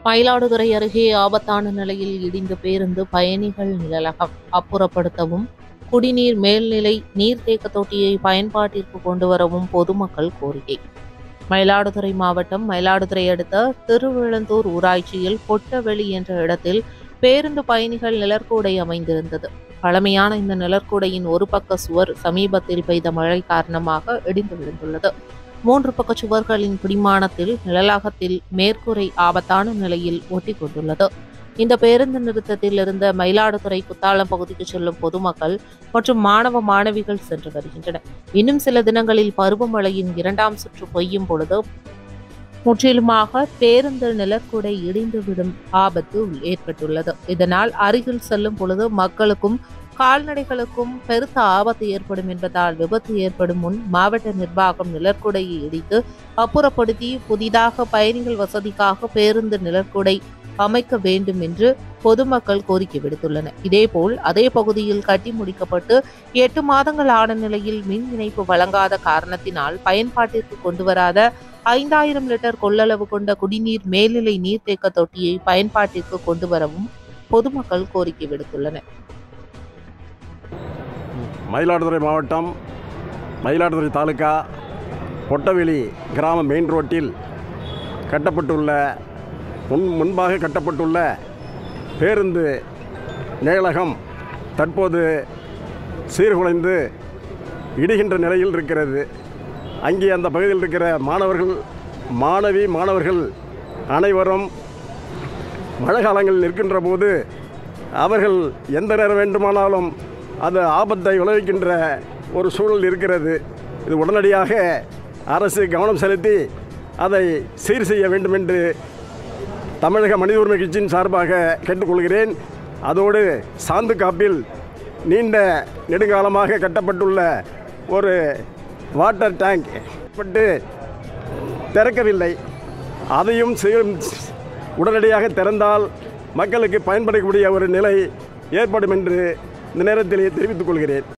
மயிலாடுதுறை அருகே ஆபத்தான நிலையில் இடிந்த பேருந்து பயணிகள் நிழலகம் அப்புறப்படுத்தவும் குடிநீர் மேல்நிலை நீர்த்தேக்க தொட்டியை பயன்பாட்டிற்கு கொண்டு வரவும் பொதுமக்கள் கோரிக்கை மயிலாடுதுறை மாவட்டம் மயிலாடுதுறை அடுத்த திருவிழந்தூர் ஊராட்சியில் பொட்டவெளி என்ற இடத்தில் பேருந்து பயணிகள் நிழற்கூடை அமைந்திருந்தது பழமையான இந்த நிழற்கூடையின் ஒரு பக்க சுவர் சமீபத்தில் பெய்த மழை காரணமாக இடிந்து விழுந்துள்ளது மூன்று பக்க சுவர்களின் பிடிமானத்தில் நிழலாகத்தில் மேற்கூரை ஆபத்தான நிலையில் ஒட்டி கொண்டுள்ளது இந்த பேருந்து நிறுத்தத்தில் இருந்த மயிலாடுதுறை குத்தாலம் பகுதிக்கு செல்லும் பொதுமக்கள் மற்றும் மாணவ மாணவிகள் சென்று வருகின்றனர் இன்னும் சில தினங்களில் பருவமழையின் இரண்டாம் சுற்று பொய்யும் பொழுது முற்றிலுமாக பேருந்து நிழற்குடை இடிந்துவிடும் ஆபத்து ஏற்பட்டுள்ளது இதனால் அருகில் செல்லும் பொழுது மக்களுக்கும் கால்நடைகளுக்கும் பெருத்த ஆபத்து ஏற்படும் என்பதால் விபத்து ஏற்படும் முன் மாவட்ட நிர்வாகம் நிழற்குடையை இடித்து அப்புறப்படுத்தி புதிதாக பயணிகள் வசதிக்காக பேருந்து நிழற்குடை அமைக்க வேண்டும் என்று பொதுமக்கள் கோரிக்கை விடுத்துள்ளனர் இதேபோல் அதே பகுதியில் கட்டி முடிக்கப்பட்டு எட்டு மாதங்கள் ஆன நிலையில் மின் இணைப்பு வழங்காத காரணத்தினால் பயன்பாட்டிற்கு கொண்டு வராத ஐந்தாயிரம் லிட்டர் கொள்ளளவு கொண்ட குடிநீர் மேல்நிலை நீர்த்தேக்க தொட்டியை பயன்பாட்டிற்கு கொண்டு வரவும் பொதுமக்கள் கோரிக்கை விடுத்துள்ளனர் மயிலாடுதுறை மாவட்டம் மயிலாடுதுறை தாலுகா பொட்டவெளி கிராம மெயின் ரோட்டில் கட்டப்பட்டுள்ள முன் முன்பாக கட்டப்பட்டுள்ள பேருந்து நிழலகம் தற்போது சீர்குலைந்து இடிகின்ற நிலையில் இருக்கிறது அங்கே அந்த பகுதியில் இருக்கிற மாணவர்கள் மாணவி மாணவர்கள் அனைவரும் மழை காலங்களில் இருக்கின்ற போது அவர்கள் எந்த நேரம் வேண்டுமானாலும் அது ஆபத்தை விளைவிக்கின்ற ஒரு சூழல் இருக்கிறது இது உடனடியாக அரசு கவனம் செலுத்தி அதை சீர் செய்ய வேண்டும் என்று தமிழக மனித உரிமை கட்சியின் சார்பாக கேட்டுக்கொள்கிறேன் அதோடு சாந்து காப்பில் நீண்ட நெடுங்காலமாக கட்டப்பட்டுள்ள ஒரு வாட்டர் டேங்க் பட்டு திறக்கவில்லை அதையும் சீ- உடனடியாக திறந்தால் மக்களுக்கு பயன்படக்கூடிய ஒரு நிலை ஏற்படும் என்று இந்த நேரத்தில் தெரிவித்துக் கொள்கிறேன்